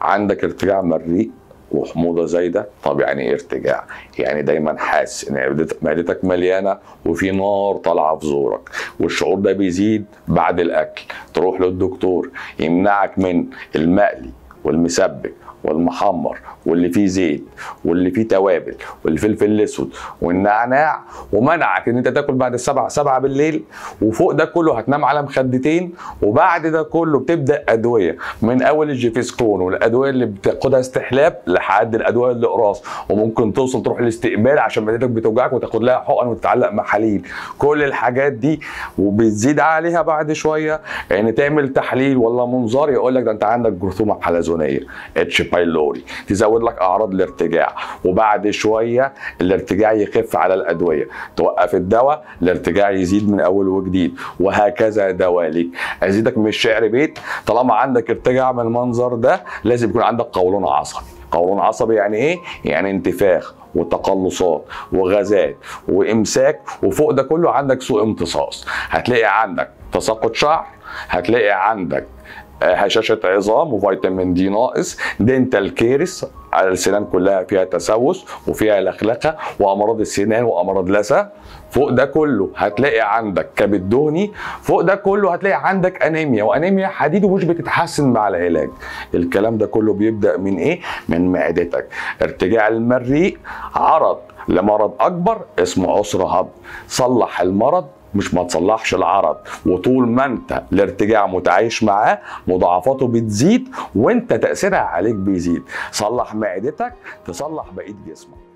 عندك ارتجاع مريء وحموضه زايده طب يعني ايه ارتجاع يعني دايما حاسس ان معدتك- معدتك مليانه وفي نار طالعه في زورك والشعور ده بيزيد بعد الاكل تروح للدكتور يمنعك من المقلي والمسبك والمحمر واللي فيه زيت واللي فيه توابل والفلفل الاسود والنعناع ومنعك ان انت تاكل بعد السبعة سبعة بالليل وفوق ده كله هتنام على مخدتين وبعد ده كله بتبدا ادويه من اول الجيفيسكون والادويه اللي بتاخدها استحلاب لحد الادويه اللي قراص وممكن توصل تروح الاستقبال عشان معدتك بتوجعك وتاخد لها حقن وتتعلق محاليل كل الحاجات دي وبتزيد عليها بعد شويه يعني تعمل تحليل ولا منظار يقول لك ده انت عندك جرثومه حلزونيه اتش بايلوري تزود لك اعراض الارتجاع وبعد شويه الارتجاع يخف على الادويه توقف الدواء الارتجاع يزيد من اول وجديد وهكذا دواليك ازيدك من الشعر بيت طالما عندك ارتجاع من المنظر ده لازم يكون عندك قولون عصبي قولون عصبي يعني ايه يعني انتفاخ وتقلصات وغازات وامساك وفوق ده كله عندك سوء امتصاص هتلاقي عندك تساقط شعر هتلاقي عندك آه، هشاشة عظام وفيتامين دي ناقص دينتال كيرس على السنان كلها فيها تسوس وفيها لخلخه وامراض السنان وامراض لثه فوق ده كله هتلاقي عندك كبد دهني فوق ده كله هتلاقي عندك انيميا وانيميا حديد ومش بتتحسن مع العلاج الكلام ده كله بيبدا من ايه من معدتك ارتجاع المريء عرض لمرض اكبر اسمه عسر هضم صلح المرض مش ما تصلحش العرض وطول ما انت الارتجاع متعايش معاه مضاعفاته بتزيد وانت تاثيرها عليك بيزيد صلح معدتك تصلح بقيه جسمك